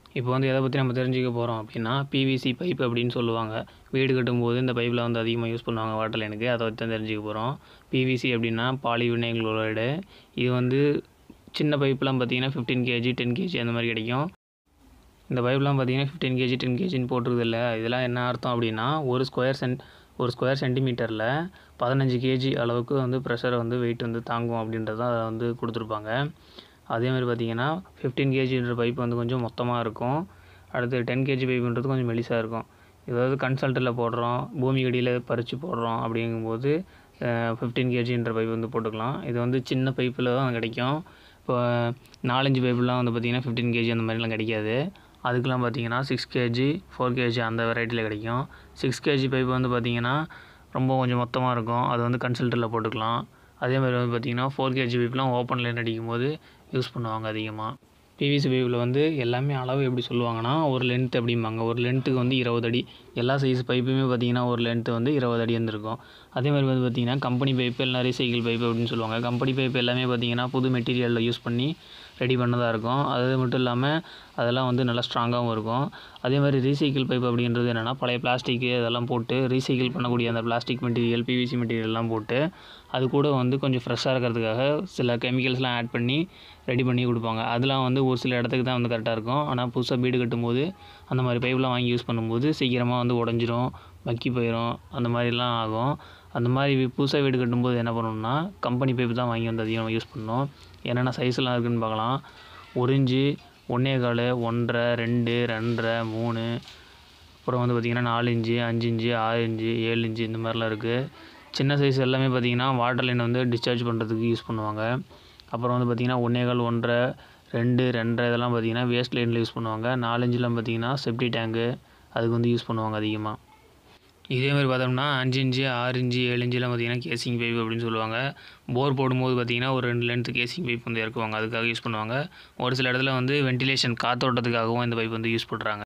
இப்போ வந்து எதை பற்றி நம்ம தெரிஞ்சுக்க போகிறோம் அப்படின்னா பிவிசி பைப் அப்படின்னு சொல்லுவாங்க வீடு கட்டும்போது இந்த பைப்பில் வந்து அதிகமாக யூஸ் பண்ணுவாங்க வாட்டர் லைனுக்கு அதை பற்றி தான் தெரிஞ்சுக்க போகிறோம் பிவிசி அப்படின்னா பாலிவினைல் குளோரைடு இது வந்து சின்ன பைப்லாம் பார்த்தீங்கன்னா ஃபிஃப்டீன் கேஜி டென் கேஜி அந்த மாதிரி கிடைக்கும் இந்த பைப்லாம் பார்த்தீங்கன்னா ஃபிஃப்டீன் கேஜி டென் கேஜின்னு போட்டிருக்குது இல்லை இதெல்லாம் என்ன அர்த்தம் அப்படின்னா ஒரு ஸ்கொயர் சென்ட் ஒரு ஸ்கொயர் சென்டிமீட்டரில் பதினஞ்சு கேஜி அளவுக்கு வந்து ப்ரெஷரை வந்து வெயிட் வந்து தாங்கும் அப்படின்றத அதை வந்து கொடுத்துருப்பாங்க அதே மாதிரி பார்த்தீங்கன்னா ஃபிஃப்டீன் கேஜின்ற பைப் வந்து கொஞ்சம் மொத்தமாக இருக்கும் அடுத்து டென் கேஜி பைப்புன்றது கொஞ்சம் மெலிசாக இருக்கும் ஏதாவது கன்சல்ட்டில் போடுறோம் பூமி அடியில் பறித்து போடுறோம் அப்படிங்கும்போது ஃபிஃப்டீன் கேஜின்ற பைப் வந்து போட்டுக்கலாம் இது வந்து சின்ன பைப்பில் தான் கிடைக்கும் இப்போ நாலஞ்சு பைப்புலாம் வந்து பார்த்திங்கன்னா ஃபிஃப்டீன் கேஜி அந்த மாதிரிலாம் கிடைக்காது அதுக்கெலாம் பார்த்தீங்கன்னா சிக்ஸ் கேஜி ஃபோர் கேஜி அந்த வெரைட்டியில் கிடைக்கும் சிக்ஸ் கேஜி பைப் வந்து பார்த்திங்கன்னா ரொம்ப கொஞ்சம் மொத்தமாக இருக்கும் அது வந்து கன்சல்ட்டில் போட்டுக்கலாம் அதே மாதிரி வந்து பார்த்திங்கன்னா ஃபோர் கேஜி பைப்லாம் ஓப்பன் லைன் அடிக்கும்போது யூஸ் பண்ணுவாங்க அதிகமாக பிவிசி பைப்பில் வந்து எல்லாமே அளவு எப்படி சொல்லுவாங்கன்னா ஒரு லென்த் அப்படிம்பாங்க ஒரு லென்த்துக்கு வந்து இருபது அடி எல்லா சைஸ் பைப்புமே பார்த்திங்கன்னா ஒரு லென்த்து வந்து இருபது அடி வந்துருக்கும் அதே மாதிரி வந்து பார்த்திங்கன்னா கம்பெனி பைப்பு இல்லை ரீசைக்கிள் பைப்பு அப்படின்னு சொல்லுவாங்க கம்பெனி பைப் எல்லாமே பார்த்திங்கன்னா புது மெட்டீரியலில் யூஸ் பண்ணி ரெடி பண்ணதாக இருக்கும் அது மட்டும் இல்லாமல் அதெல்லாம் வந்து நல்லா ஸ்ட்ராங்காகவும் இருக்கும் அதே மாதிரி ரீசைக்கிள் பைப் அப்படின்றது என்னென்னா பழைய பிளாஸ்டிக்கு அதெல்லாம் போட்டு ரீசைக்கிள் பண்ணக்கூடிய அந்த பிளாஸ்டிக் மெட்டீரியல் பிவிசி மெட்டீரியல்லாம் போட்டு அது கூட வந்து கொஞ்சம் ஃப்ரெஷ்ஷாக இருக்கிறதுக்காக சில கெமிக்கல்ஸ்லாம் ஆட் பண்ணி ரெடி பண்ணி கொடுப்பாங்க அதெலாம் வந்து ஒரு சில இடத்துக்கு தான் வந்து கரெக்டாக இருக்கும் ஆனால் புதுசாக வீடு கட்டும்போது அந்த மாதிரி பைப்லாம் வாங்கி யூஸ் பண்ணும்போது சீக்கிரமாக வந்து உடஞ்சிரும் மக்கி போயிடும் அந்த மாதிரிலாம் ஆகும் அந்த மாதிரி புதுசாக வீடு கட்டும்போது என்ன பண்ணணும்னா கம்பெனி பைப்பு தான் வாங்கி வந்து அதிகமாக யூஸ் பண்ணணும் என்னென்ன சைஸ்லாம் இருக்குதுன்னு பார்க்கலாம் ஒரு இன்ச்சு ஒன்றே கால் ஒன்றரை ரெண்டு ரெண்டரை மூணு அப்புறம் வந்து பார்த்திங்கன்னா நாலு இன்ச்சு அஞ்சு இன்ச்சு ஆறு இன்ச்சு ஏழு இன்ச்சு இந்த மாதிரிலாம் இருக்குது சின்ன சைஸ் எல்லாமே பார்த்திங்கன்னா வாட்டர் லைன் வந்து டிஸ்சார்ஜ் பண்ணுறதுக்கு யூஸ் பண்ணுவாங்க அப்புறம் வந்து பார்த்திங்கன்னா ஒன்றே கால் ஒன்றரை ரெண்டு ரெண்டரை இதெல்லாம் பார்த்திங்கன்னா வேஸ்ட் லைனில் யூஸ் பண்ணுவாங்க நாலு இன்ச்சுலாம் பார்த்திங்கன்னா செப்டி டேங்கு அதுக்கு வந்து யூஸ் பண்ணுவாங்க அதிகமாக இதே மாதிரி பார்த்தோம்னா அஞ்சு இன்ச்சு ஆறு இன்ச்சு ஏழு இன்ச்சுலாம் பார்த்திங்கன்னா கேசிங் பைப் அப்படின்னு சொல்லுவாங்க போர் போடும்போது பார்த்திங்கன்னா ஒரு ரெண்டு லென்த்து கேசிங் பைப் வந்து இறக்குவாங்க அதுக்காக யூஸ் பண்ணுவாங்க ஒரு சில இடத்துல வந்து வென்டிலேஷன் காற்றோட்டத்துக்காகவும் இந்த பைப் வந்து யூஸ் பண்ணுறாங்க